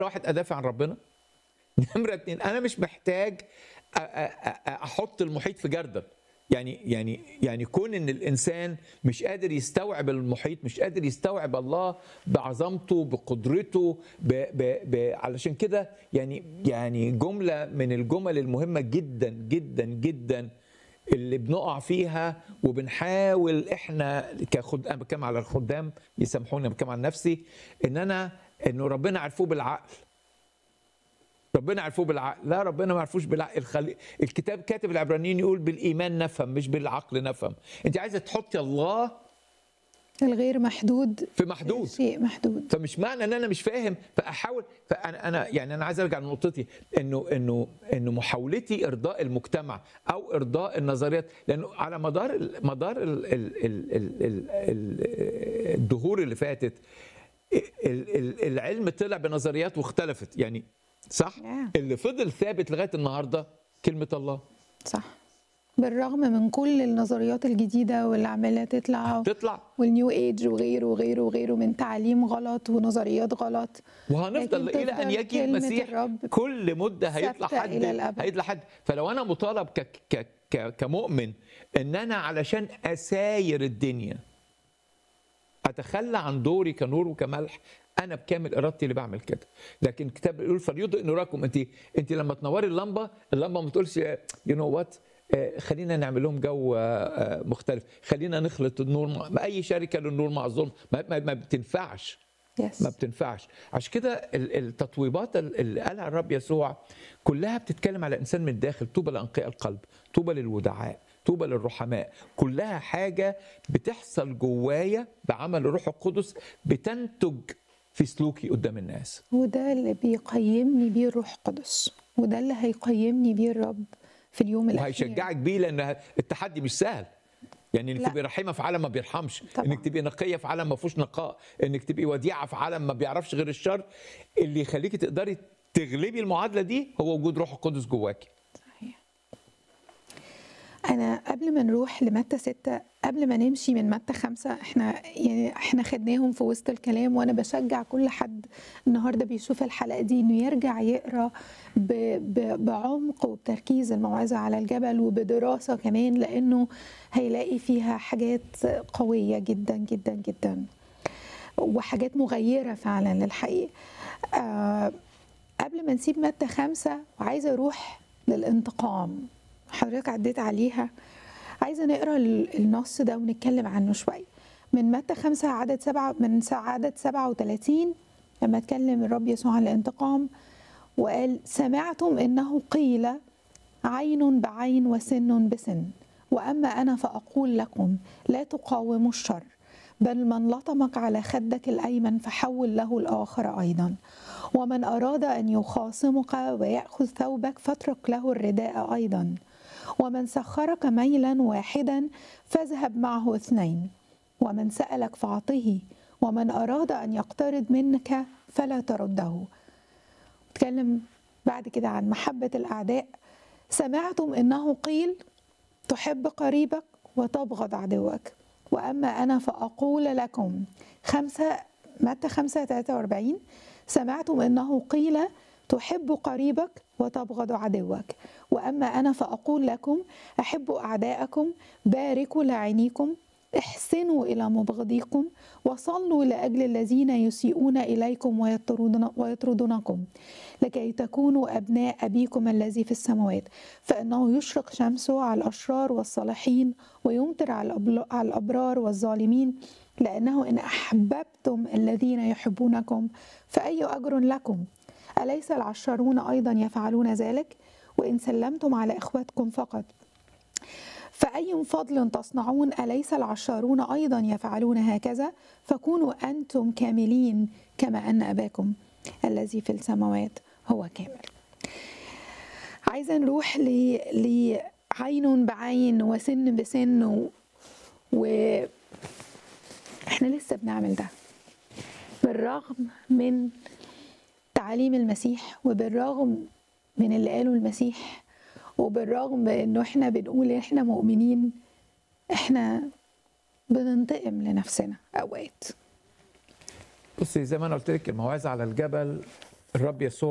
واحد ادافع عن ربنا نمره اتنين انا مش محتاج أ- أ- أ- احط المحيط في جردل يعني يعني يعني كون ان الانسان مش قادر يستوعب المحيط مش قادر يستوعب الله بعظمته بقدرته ب ب ب علشان كده يعني يعني جمله من الجمل المهمه جدا جدا جدا اللي بنقع فيها وبنحاول احنا كخد انا بتكلم على الخدام يسامحوني أنا بتكلم عن نفسي ان انا انه ربنا عرفوه بالعقل ربنا عرفوه بالعقل لا ربنا ما عرفوش بالعقل الخلي... الكتاب كاتب العبرانيين يقول بالايمان نفهم مش بالعقل نفهم انت عايزه تحطي الله الغير محدود في محدود شيء محدود فمش معنى ان انا مش فاهم فاحاول فانا انا يعني انا عايز ارجع لنقطتي انه انه انه محاولتي ارضاء المجتمع او ارضاء النظريات لانه على مدار ال- مدار ال ال ال ال ال ال الدهور اللي فاتت ال- ال- العلم طلع بنظريات واختلفت يعني صح Yeah. اللي فضل ثابت لغايه النهارده كلمه الله صح بالرغم من كل النظريات الجديدة واللي عمالة تطلع تطلع والنيو ايج وغيره وغيره وغيره من تعليم غلط ونظريات غلط وهنفضل لكن الى ان تفضل يجي كلمة المسيح الرب كل مده هيطلع ثابتة حد إلى الأبد. هيطلع حد فلو انا مطالب ك ك ك كمؤمن ان انا علشان اساير الدنيا اتخلى عن دوري كنور وكملح انا بكامل ارادتي اللي بعمل كده لكن الكتاب بيقول فليضئ نوركم انت انت لما تنوري اللمبه اللمبه ما تقولش يو نو وات خلينا نعمل لهم جو آه، آه، مختلف خلينا نخلط النور مع اي شركه للنور مع الظلم ما, ما, ما بتنفعش يس ما بتنفعش عشان كده ال- التطويبات ال- اللي قالها الرب يسوع كلها بتتكلم على انسان من الداخل طوبى لانقياء القلب طوبى للودعاء طوبى للرحماء كلها حاجه بتحصل جوايا بعمل الروح القدس بتنتج في سلوكي قدام الناس وده اللي بيقيمني بيه الروح القدس وده اللي هيقيمني بيه الرب في اليوم الأخير وهيشجعك بيه لان التحدي مش سهل يعني انك لا. تبقي رحيمه في عالم ما بيرحمش طبعاً. انك تبقي نقيه في عالم ما فيهوش نقاء انك تبقي وديعه في عالم ما بيعرفش غير الشر اللي يخليكي تقدري تغلبي المعادله دي هو وجود روح القدس جواكي صحيح. أنا قبل ما نروح لمتى ستة قبل ما نمشي من متى خمسة احنا يعني احنا خدناهم في وسط الكلام وأنا بشجع كل حد النهارده بيشوف الحلقة دي إنه يرجع يقرا ب ب بعمق وبتركيز الموعظة على الجبل وبدراسة كمان لأنه هيلاقي فيها حاجات قوية جدا جدا جدا وحاجات مغيرة فعلا للحقيقة آه قبل ما نسيب مادة خمسة وعايزة أروح للانتقام حضرتك عديت عليها عايزة نقرأ ال- النص ده ونتكلم عنه شوية من مادة خمسة عدد سبعة من سا- عدد سبعة وثلاثين لما اتكلم الرب يسوع عن الانتقام وقال سمعتم إنه قيل عين بعين وسن بسن وأما أنا فأقول لكم لا تقاوموا الشر بل من لطمك على خدك الأيمن فحول له الآخر أيضا ومن أراد أن يخاصمك ويأخذ ثوبك فاترك له الرداء أيضا ومن سخرك ميلا واحدا فاذهب معه اثنين ومن سألك فأعطه ومن أراد أن يقترض منك فلا ترده اتكلم بعد كده عن محبة الأعداء سمعتم إنه قيل تحب قريبك وتبغض عدوك وأما أنا فأقول لكم خمسة متى خمسة 43 سمعتم إنه قيل تحب قريبك وتبغض عدوك وأما أنا فأقول لكم أحبوا أعداءكم باركوا لعينيكم احسنوا إلى مبغضيكم وصلوا لأجل الذين يسيئون إليكم ويطردون ويطردونكم لكي تكونوا أبناء أبيكم الذي في السماوات فإنه يشرق شمسه على الأشرار والصالحين ويمطر على الأبل- على الأبرار والظالمين لأنه إن أحببتم الذين يحبونكم فأي أجر لكم أليس العشارون أيضا يفعلون ذلك وإن سلمتم على إخوتكم فقط فأي فضل تصنعون أليس العشارون أيضا يفعلون هكذا فكونوا أنتم كاملين كما أن أباكم الذي في السماوات هو كامل عايزة نروح ل... لعين بعين وسن بسن و... و... احنا لسه بنعمل ده بالرغم من تعاليم المسيح وبالرغم من اللي قاله المسيح وبالرغم من انه احنا بنقول احنا مؤمنين احنا بننتقم لنفسنا اوقات بصي زي ما انا قلت لك الموعظه على الجبل الرب يسوع